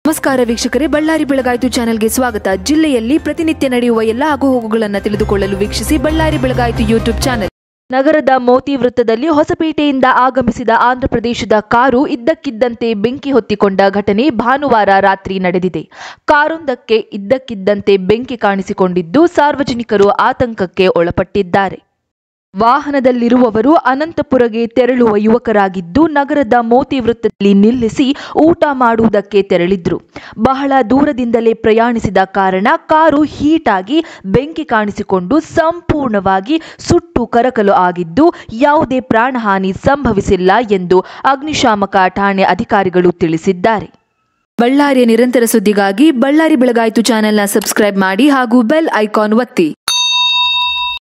ನಮಸ್ಕಾರ ವೀಕ್ಷಕರೇ ಬಳ್ಳಾರಿ ಬೆಳಗಾಯಿತು ಚಾನೆಲ್ಗೆ ಸ್ವಾಗತ ಜಿಲ್ಲೆಯಲ್ಲಿ ಪ್ರತಿನಿತ್ಯ ನಡೆಯುವ ಎಲ್ಲ ಆಗುಹೋಗುಗಳನ್ನು ತಿಳಿದುಕೊಳ್ಳಲು ವೀಕ್ಷಿಸಿ ಬಳ್ಳಾರಿ ಬೆಳಗಾಯಿತು ಯೂಟ್ಯೂಬ್ ಚಾನೆಲ್ ನಗರದ ಮೋತಿ ವೃತ್ತದಲ್ಲಿ ಹೊಸಪೇಟೆಯಿಂದ ಆಗಮಿಸಿದ ಆಂಧ್ರಪ್ರದೇಶದ ಕಾರು ಇದ್ದಕ್ಕಿದ್ದಂತೆ ಬೆಂಕಿ ಹೊತ್ತಿಕೊಂಡ ಘಟನೆ ಭಾನುವಾರ ರಾತ್ರಿ ನಡೆದಿದೆ ಕಾರೊಂದಕ್ಕೆ ಇದ್ದಕ್ಕಿದ್ದಂತೆ ಬೆಂಕಿ ಕಾಣಿಸಿಕೊಂಡಿದ್ದು ಸಾರ್ವಜನಿಕರು ಆತಂಕಕ್ಕೆ ಒಳಪಟ್ಟಿದ್ದಾರೆ ವಾಹನದಲ್ಲಿರುವವರು ಅನಂತಪುರಗೆ ತೆರಳುವ ಯುವಕರಾಗಿದ್ದು ನಗರದ ಮೋತಿ ವೃತ್ತದಲ್ಲಿ ನಿಲ್ಲಿಸಿ ಊಟ ಮಾಡುವುದಕ್ಕೆ ತೆರಳಿದ್ರು ಬಹಳ ದೂರದಿಂದಲೇ ಪ್ರಯಾಣಿಸಿದ ಕಾರಣ ಕಾರು ಹೀಟ್ ಆಗಿ ಬೆಂಕಿ ಕಾಣಿಸಿಕೊಂಡು ಸಂಪೂರ್ಣವಾಗಿ ಸುಟ್ಟು ಕರಕಲು ಆಗಿದ್ದು ಯಾವುದೇ ಪ್ರಾಣಹಾನಿ ಸಂಭವಿಸಿಲ್ಲ ಎಂದು ಅಗ್ನಿಶಾಮಕ ಠಾಣೆ ಅಧಿಕಾರಿಗಳು ತಿಳಿಸಿದ್ದಾರೆ ಬಳ್ಳಾರಿಯ ನಿರಂತರ ಸುದ್ದಿಗಾಗಿ ಬಳ್ಳಾರಿ ಬೆಳಗಾಯಿತು ಚಾನೆಲ್ನ ಸಬ್ಸ್ಕ್ರೈಬ್ ಮಾಡಿ ಹಾಗೂ ಬೆಲ್ ಐಕಾನ್ ಒತ್ತಿ